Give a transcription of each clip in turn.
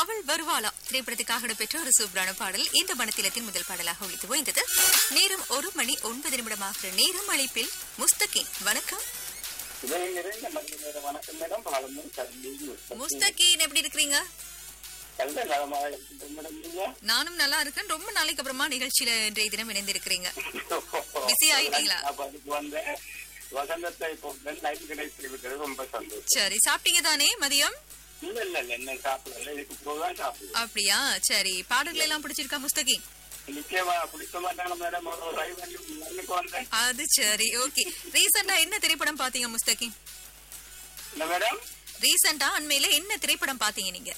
அவள் வருவாளா திரைப்படத்துக்காக இடம்பெற்ற ஒரு சூப்பரான பாடல் இந்த மனத்திலத்தின் முதல் பாடலாக ஒழித்து ஓய்ந்தது நேரம் ஒரு மணி ஒன்பது நிமிடமாகிற நேரம் அழைப்பில் முஸ்தகின் வணக்கம் இதை நிறைந்த மதிய நேர வணக்கம் மேடம் பாலமும் கல்வி முஸ்தகின் எப்படி இருக்கிறீங்க நல்ல நலமாக இருக்கின்ற மேடம் நீங்க நானும் நல்லா இருக்கேன் ரொம்ப நாளைக்கு அப்புறமா நிகழ்ச்சியில இன்றைய தினம் இணைந்திருக்கிறீங்க Busy ஆயிட்டீங்களா? அப்ப அதுக்கு வந்த வசந்தத்தை இப்போ லைஃப் கிடைத்து விட்டது ரொம்ப சந்தோஷம் சரி சாப்பிட்டீங்க தானே மதியம் இல்ல இல்ல இல்ல என்ன சாப்பிடல இதுக்கு போதான் சாப்பிடுவோம் அப்படியா சரி பாடல்கள் எல்லாம் பிடிச்சிருக்கா முஸ்தகி நிச்சயமா பிடிக்க மாட்டாங்க மேடம் ஒரு லைவ் பண்ணி முன்னுக்கு வந்தேன் அது சரி ஓகே ரீசெண்டா என்ன திரைப்படம் பாத்தீங்க முஸ்தகி என்ன மேடம் ரீசெண்டா அண்மையில என்ன திரைப்படம் பாத்தீங்க நீங்க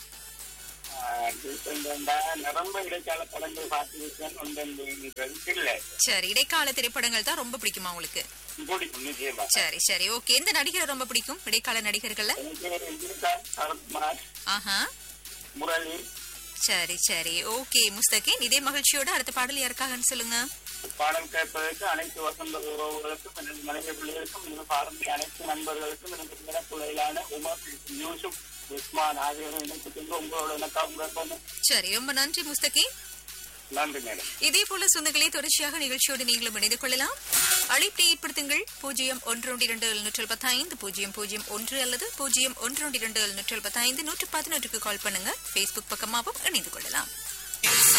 நிரம்ப இடைக்கால படங்கள் பார்த்து ஒன்றுன்றது இல்ல சரி இடைக்கால திரைப்படங்கள் தான் ரொம்ப பிடிக்குமா உங்களுக்கு பிடிக்கும் நிச்சயமா சரி சரி ஓகே எந்த நடிகரை ரொம்ப பிடிக்கும் இடைக்கால நடிகர்கள்ல எனக்கு ரஜினிகாந்த் சரத்குமார் ஆஹா முரளி சரி சரி ஓகே முஸ்தகின் இதே மகிழ்ச்சியோட அடுத்த பாடல் யாருக்காகன்னு சொல்லுங்க பாடம் கேட்பதற்கு அனைத்து வசந்த உறவுகளுக்கும் எனது மனைவி பிள்ளைகளுக்கும் எனது பாரம்பரிய அனைத்து நண்பர்களுக்கும் எனது பிற பிள்ளைகளான உமர் யூசுப் உஸ்மான் ஆகியோரும் இணைத்து கொண்டு உங்களோட இணக்கம் சரி ரொம்ப நன்றி முஸ்தகின் நன்றி மேடம் இதே போல சொந்தங்களே தொடர்ச்சியாக நிகழ்ச்சியோடு நீங்களும் இணைந்து கொள்ளலாம் அழைப்பை ஏற்படுத்துங்கள் பூஜ்ஜியம் ஒன்று ஒன்று இரண்டு எழுநூற்று பத்தைந்து பூஜ்ஜியம் பூஜ்ஜியம் ஒன்று அல்லது பூஜ்ஜியம் ஒன்று ஒன்று இரண்டு எழுநூற்று பத்தைந்து நூற்று பதினொன்றுக்கு கால் பண்ணுங்க ஃபேஸ்புக் பக்கமாகவும் இணைந்து கொள்ளலாம்